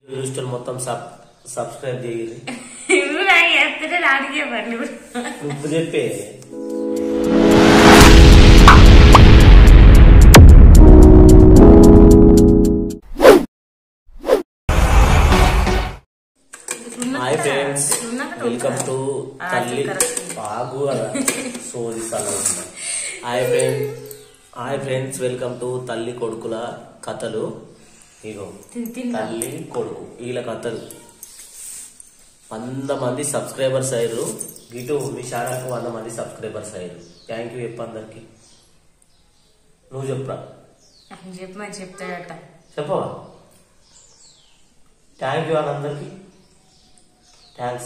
చూస్తే మొత్తం sub subscribe చేయాలి నువ్వు నాకు చేస్తుంటే నాకే పని నువ్వు చెప్పే హాయ్ ఫ్రెండ్స్ వెల్కమ్ టు తల్లి బాగు కదా సోది సలహా hi friend hi friends welcome to తల్లి కొడుకుల కథలు ఇగో తల్లి కొడుకు వీళ్ళ కథలు వంద మంది సబ్స్క్రైబర్స్ అయ్యారు ఇటు మీ ఛానల్కి వంద మంది సబ్స్క్రైబర్స్ అయ్యారు థ్యాంక్ యూ చెప్పు అందరికి నువ్వు చెప్పురా చెప్పమని చెప్తాడట చెప్పవా థ్యాంక్ యూ అందరికి thanks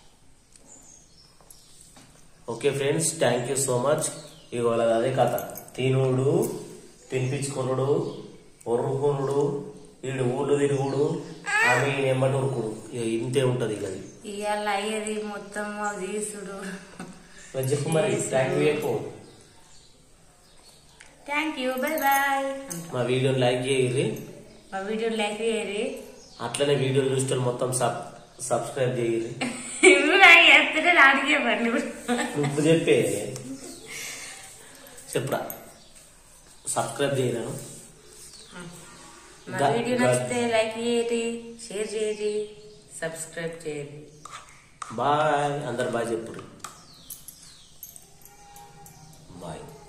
okay friends thank you so much ఇవాళ అదే కథ తినుడు తినిపించుకునుడు ఒర్రుకునుడు వీడు ఊళ్ళు తిరుగుడు ఆమె ఈయన ఎమ్మటి ఉరుకుడు ఇక ఇంతే ఉంటది ఇక అది ఇవాళ అయ్యేది మొత్తం తీసుడు మరి చెప్పు మరి థ్యాంక్ యూ చెప్పు థ్యాంక్ యూ బై బాయ్ మా వీడియోని లైక్ చేయరి మా వీడియో లైక్ చేయరి అట్లనే వీడియోలు చూస్తే మొత్తం సబ్ సబ్స్క్రైబ్ చేయరి నువ్వు నాకు చేస్తుంటే నాకే పని నువ్వు చెప్పే చెప్పురా సబ్స్క్రైబ్ చేయను మా గా- వీడియో గా- నచ్చితే లైక్ చేయరి షేర్ చేయరి సబ్స్క్రైబ్ చేయరి బాయ్ అందరు బాయ్ చెప్పుడు బాయ్